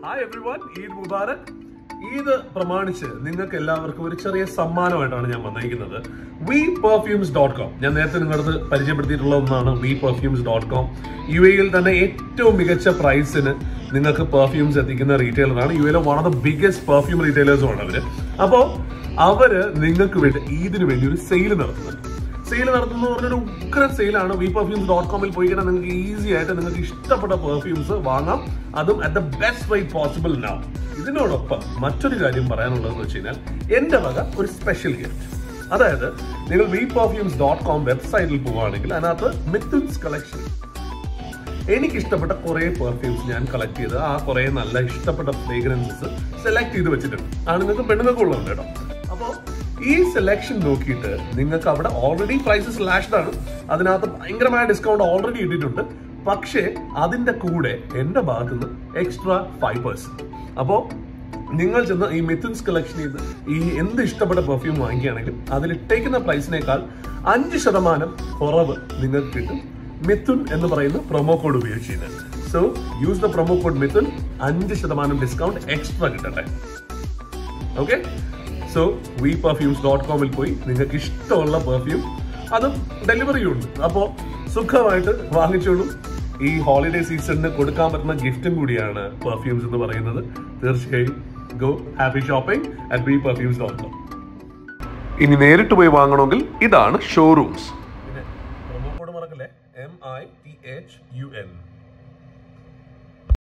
hi everyone Eid Mubarak Eid പ്രമാണിച്ച് നിങ്ങൾക്ക് എല്ലാവർക്കും ഒരു ചെറിയ സമ്മാനമായിട്ടാണ് ഞാൻ വന്നിരിക്കുന്നത് വി പെർഫ്യൂംസ് ഡോട്ട് കോം ഞാൻ നേരത്തെ നിങ്ങളടുത്ത് പരിചയപ്പെടുത്തിയിട്ടുള്ള ഒന്നാണ് V perfumes dot com U എയിൽ തന്നെ ഏറ്റവും മികച്ച പ്രൈസിന് നിങ്ങൾക്ക് പെർഫ്യൂംസ് എത്തിക്കുന്ന റീറ്റെയിലറാണ് യു എയിലെ one of the biggest perfume റീറ്റെയിലേഴ്സുമാണ് അവര് അപ്പോൾ അവര് നിങ്ങൾക്ക് വേണ്ടി ഈദിന് വേണ്ടി ഒരു സെയിൽ നടത്തുന്നുണ്ട് സെയിൽ നടത്തുന്ന പറഞ്ഞൊരു ഉഗ്ര സെയിലാണ് വി പെർഫ്യൂംസ് ഡോട്ട് കോമിൽ പോയി കഴിഞ്ഞാൽ നിങ്ങൾക്ക് ഈസി ആയിട്ട് നിങ്ങൾക്ക് ഇഷ്ടപ്പെട്ട പെർഫ്യൂംസ് വാങ്ങാം അതും at the best rate possible നാ ഇതിനോടൊപ്പം മറ്റൊരു കാര്യം പറയാനുള്ളതെന്ന് വെച്ച് കഴിഞ്ഞാൽ എന്റെ വക ഒരു സ്പെഷ്യൽ ഗിഫ്റ്റ് അതായത് നിങ്ങൾ വി പെർഫ്യൂംസ് ഡോട്ട് കോം വെബ്സൈറ്റിൽ പോവുകയാണെങ്കിൽ അതിനകത്ത് മിത്തുൻസ് കളക്ഷൻ എനിക്ക് ഇഷ്ടപ്പെട്ട കുറെ പെർഫ്യൂംസ് ഞാൻ കളക്ട് ചെയ്ത് ആ കുറെ നല്ല ഇഷ്ടപ്പെട്ട ഫ്രേഗ്രൻസസ് സെലക്ട് ചെയ്ത് വെച്ചിട്ടുണ്ട് ആണുങ്ങൾക്കും പെണ്ണുങ്ങൾക്കും ഉള്ളത് കേട്ടോ അപ്പോൾ ഈ സെലക്ഷൻ നോക്കിയിട്ട് നിങ്ങൾക്ക് അവിടെ ഓൾറെഡി പ്രൈസസ് ലാഷ്ഡ് ആണ് അതിനകത്ത് ഭയങ്കരമായ ഡിസ്കൗണ്ട് ഓൾറെഡി ഇട്ടിട്ടുണ്ട് പക്ഷേ അതിന്റെ കൂടെ എന്റെ ഭാഗത്ത് നിന്ന് എക്സ്ട്രാ ഫൈവ് പെർസെന്റ് അപ്പോൾ നിങ്ങൾ ചെന്ന് ഈ മിഥുൻസ് കളക്ഷനിൽ നിന്ന് ഈ എന്ത് ഇഷ്ടപ്പെട്ട പെർഫ്യൂം വാങ്ങിക്കുകയാണെങ്കിൽ അതിൽ ഇട്ടേക്കുന്ന പ്രൈസിനേക്കാൾ അഞ്ച് ശതമാനം കുറവ് നിങ്ങൾക്ക് കിട്ടും മിഥുൻ എന്ന് പറയുന്ന പ്രൊമോ കോഡ് ഉപയോഗിച്ച് so use the promo code Mithun അഞ്ച് ശതമാനം ഡിസ്കൗണ്ട് എക്സ്ട്രാ കിട്ടട്ടെ okay so V perfumes dot കോമിൽ പോയി നിങ്ങൾക്ക് ഇഷ്ടമുള്ള പെർഫ്യൂം അതും ഡെലിവറി ഉണ്ട് അപ്പോൾ സുഖമായിട്ട് വാങ്ങിച്ചോളൂ ഈ ഹോളിഡേ സീസണിന് കൊടുക്കാൻ പറ്റുന്ന ഗിഫ്റ്റും കൂടിയാണ് പെർഫ്യൂംസ് എന്ന് പറയുന്നത് തീർച്ചയായും go happy shopping at B perfumes dot com ഇനി നേരിട്ട് പോയി വാങ്ങണമെങ്കിൽ ഇതാണ് ഷോറൂംസ് പിന്നെ പ്രൊമോ കോഡ് മറക്കല്ലേ M I T H U N